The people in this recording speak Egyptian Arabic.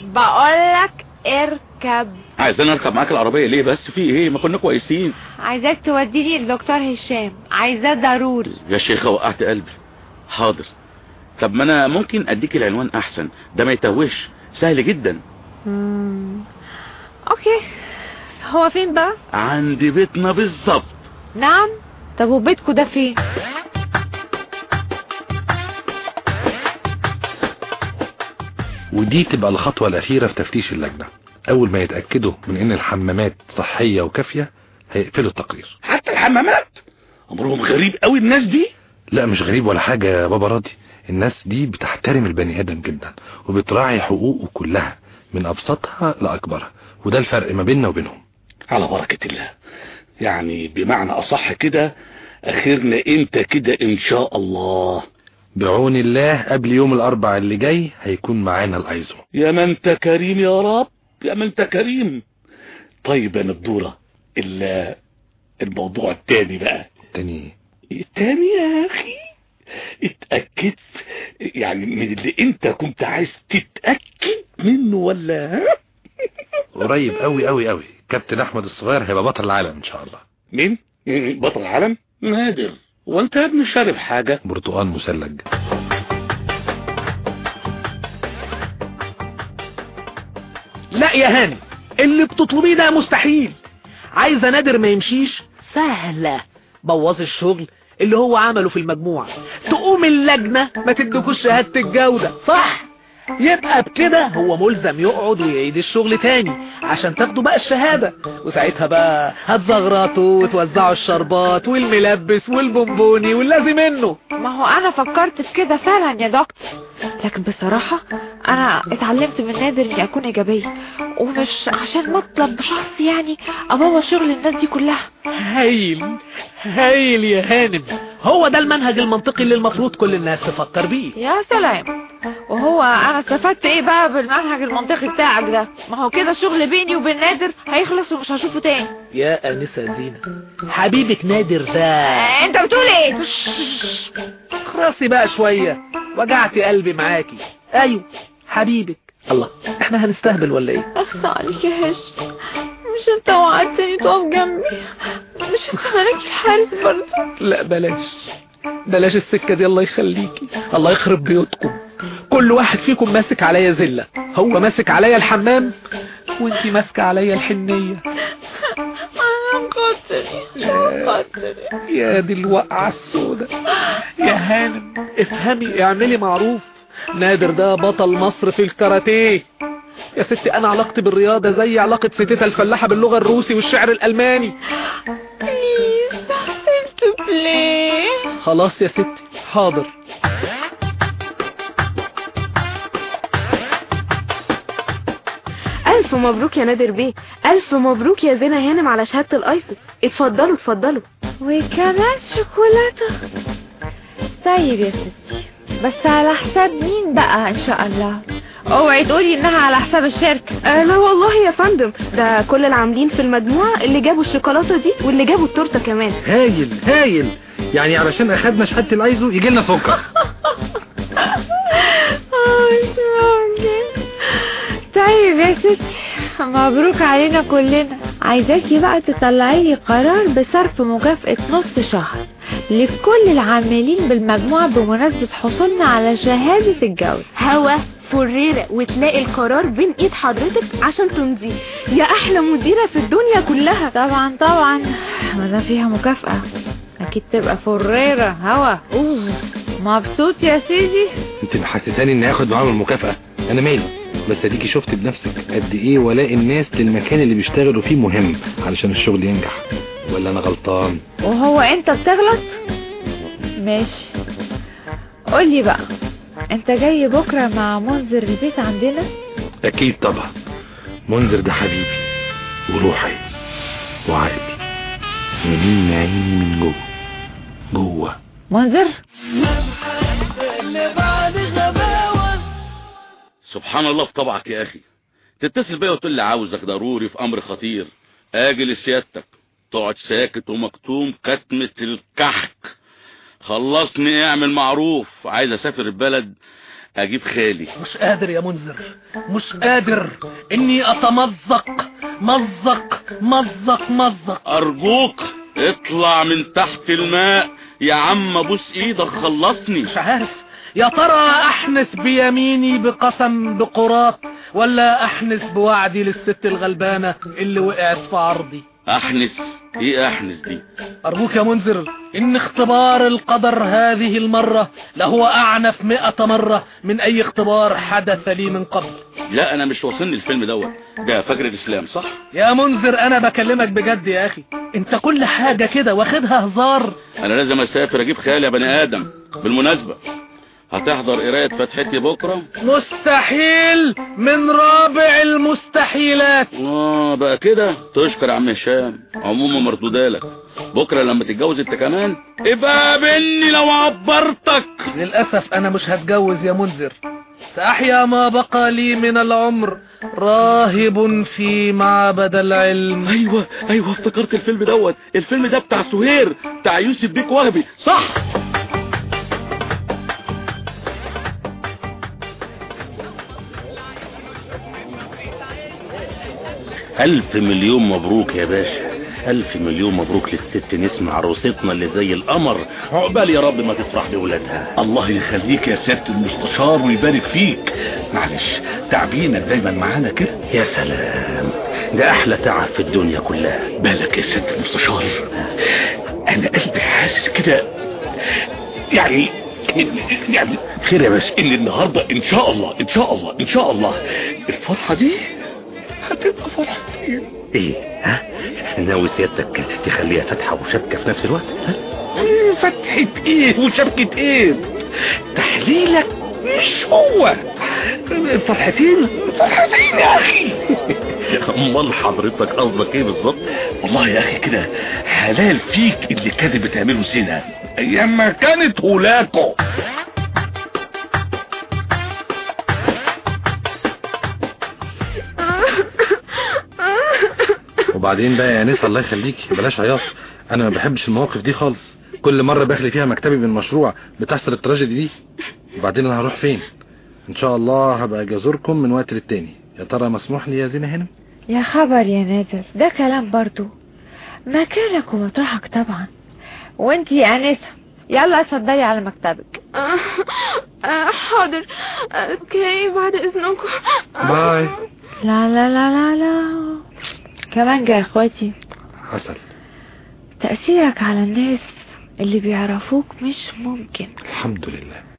بقولك اركب عايزين اركب معاك العربية ليه بس في ايه ما كنا كويسين عايزاك توديني لدكتور هشام عايزاه ضروري يا شيخة وقعت قلبي حاضر طب ما انا ممكن اديك العنوان احسن ده ما يتوهش سهل جدا مم. اوكي هو فين بقى عند بيتنا بالظبط نعم طب وبيتكو ده فين ودي تبقى الخطوة الأخيرة في تفتيش اللجنة أول ما يتأكدوا من إن الحمامات صحية وكافية هيقفلوا التقرير حتى الحمامات امرهم غريب قوي الناس دي لا مش غريب ولا حاجة يا بابا راضي الناس دي بتحترم البني آدم جدا وبتراعي حقوقه كلها من أبسطها لأكبرها وده الفرق ما بيننا وبينهم على بركة الله يعني بمعنى اصح كده اخرنا انت كده ان شاء الله بعون الله قبل يوم الأربع اللي جاي هيكون معانا الأيزو يا من انت كريم يا رب يا من انت كريم طيب يا ندورة ال- الموضوع التاني بقى تاني التاني يا اخي اتأكدت يعني من اللي انت كنت عايز تتأكد منه ولا ها؟ قريب قوي قوي قوي كابتن أحمد الصغير هيبقى بطل العالم إن شاء الله مين بطل العالم نادر وانت يا ابني شارب حاجة برتقال مثلج لا يا هاني اللي بتطلبيه ده مستحيل عايزه نادر ما يمشيش سهلة بوظ الشغل اللي هو عمله في المجموعة تقوم اللجنة ما تدكوش شهادة الجودة صح يبقى بكده هو ملزم يقعد ويعيد الشغل تاني عشان تاخدوا بقى الشهادة وساعتها بقى هتزغرطوا وتوزعوا الشربات والملبس والبونبوني واللازم منه ما هو انا فكرت في كده فعلا يا دكتور لكن بصراحة انا اتعلمت من نادر اني اكون ايجابية ومش عشان مطلب شخصي يعني ابوظ شغل الناس دي كلها هايل هايل يا هانم هو ده المنهج المنطقي اللي المفروض كل الناس تفكر بيه يا سلام وهو انا استفدت ايه بقى بالمنهج المنطقي بتاعك ده ما هو كده شغل بيني وبين نادر هيخلص ومش هشوفه تاني يا انسه زينة حبيبك نادر ده آه، انت بتقول ايه راسي بقى شوية وجعتي قلبي معاكي ايوه حبيبك الله احنا هنستهبل ولا ايه اخصى عليك يا هش مش انت وعدتني تقف جنبي مش انت مالك الحارس برضه لا بلاش بلاش السكة دي الله يخليكي الله يخرب بيوتكم كل واحد فيكم ماسك عليا زلة هو ماسك عليا الحمام وانتي ماسكة عليا الحنية عشان خاطري عشان خاطري يا دي الوقعة السوداء يا هانم افهمي اعملي معروف نادر ده بطل مصر في الكاراتيه يا ستي انا علاقتي بالرياضة زي علاقة ستيتا الفلاحة باللغة الروسي والشعر الالماني بليز انت بليز خلاص يا ستي حاضر ألف مبروك يا نادر بيه ألف مبروك يا زينة هانم على شهادة الأيسس اتفضلوا اتفضلوا وكمان شوكولاتة طيب يا ستي بس على حساب مين بقى ان شاء الله اوعي تقولي انها على حساب الشركة آه لا والله يا فندم ده كل العاملين في المجموعة اللي جابوا الشوكولاتة دي واللي جابوا التورتة كمان هايل هايل يعني علشان اخدنا شهادة الايزو يجي لنا سكر آه، مش ممكن طيب يا ستي مبروك علينا كلنا عايزاكي بقى تطلعي لي قرار بصرف مكافأة نص شهر لكل العاملين بالمجموعة بمناسبة حصولنا على شهادة الجودة هوا فريرة وتلاقي القرار بين ايد حضرتك عشان تمضيه يا احلى مديرة في الدنيا كلها طبعا طبعا ما ده فيها مكافأة اكيد تبقى فريرة هوا اوه مبسوط يا سيدي انت محسساني اني هاخد معاهم المكافأة انا مالي بس اديكي شفت بنفسك قد ايه ولاء الناس للمكان اللي بيشتغلوا فيه مهم علشان الشغل ينجح ولا انا غلطان وهو انت بتغلط ماشي قولي بقى انت جاي بكرة مع منذر البيت عندنا اكيد طبعا منذر ده حبيبي وروحي وعقلي ونين عيني من جوه جوه منذر سبحان الله في طبعك يا اخي تتصل بيا وتقول لي عاوزك ضروري في امر خطير اجي لسيادتك تقعد ساكت ومكتوم كتمة الكحك خلصني اعمل معروف عايز اسافر البلد اجيب خالي مش قادر يا منذر مش قادر اني اتمزق مزق مزق مزق ارجوك اطلع من تحت الماء يا عم ابوس ايدك خلصني مش عارف يا ترى احنس بيميني بقسم بقراط ولا احنس بوعدي للست الغلبانة اللي وقعت في عرضي احنس ايه احنس دي ارجوك يا منذر ان اختبار القدر هذه المرة لهو اعنف مئة مرة من اي اختبار حدث لي من قبل لا انا مش واصلني الفيلم دوت ده فجر الاسلام صح يا منذر انا بكلمك بجد يا اخي انت كل حاجة كده واخدها هزار انا لازم اسافر اجيب خالي يا بني ادم بالمناسبة هتحضر قراية فتحتي بكرة مستحيل من رابع المستحيلات اه بقى كده تشكر يا عم هشام عموما مردودالك بكرة لما تتجوز انت كمان ابقى بني لو عبرتك للأسف أنا مش هتجوز يا منذر سأحيا ما بقى لي من العمر راهب في معبد العلم ايوه ايوه افتكرت الفيلم دوت الفيلم ده بتاع سهير بتاع يوسف بيك وهبي صح ألف مليون مبروك يا باشا ألف مليون مبروك للست نسمة عروستنا اللي زي القمر عقبال يا رب ما تفرح بولادها الله يخليك يا سيادة المستشار ويبارك فيك معلش تعبينك دايما معانا كده يا سلام ده أحلى تعب في الدنيا كلها بالك يا سيادة المستشار أنا قلبي حاسس كده يعني يعني خير يا باشا ان النهاردة ان شاء الله ان شاء الله ان شاء الله الفرحة دي هتبقى فرحة ايه ايه ها ناوي سيادتك تخليها فتحة وشبكة في نفس الوقت ها؟ إيه فتحة ايه وشبكة ايه تحليلك مش هو فرحتين فرحتين يا اخي امال حضرتك قصدك ايه بالظبط والله يا اخي كده حلال فيك اللي كانت بتعمله زنا ايام ما كانت هولاكو وبعدين بقى يا ناس الله يخليك بلاش عياط انا ما بحبش المواقف دي خالص كل مرة بخلي فيها مكتبي من مشروع بتحصل التراجيدي دي وبعدين انا هروح فين ان شاء الله هبقى اجي ازوركم من وقت للتاني يا ترى مسموح لي يا زينة هنا يا خبر يا نادر ده كلام برضو مكانك ومطرحك طبعا وانتي يا انسة يلا اتفضلي على مكتبك آه، آه، حاضر آه، اوكي بعد اذنكم باي لا لا لا لا لا كمان يا اخواتي عسل تأثيرك على الناس اللي بيعرفوك مش ممكن الحمد لله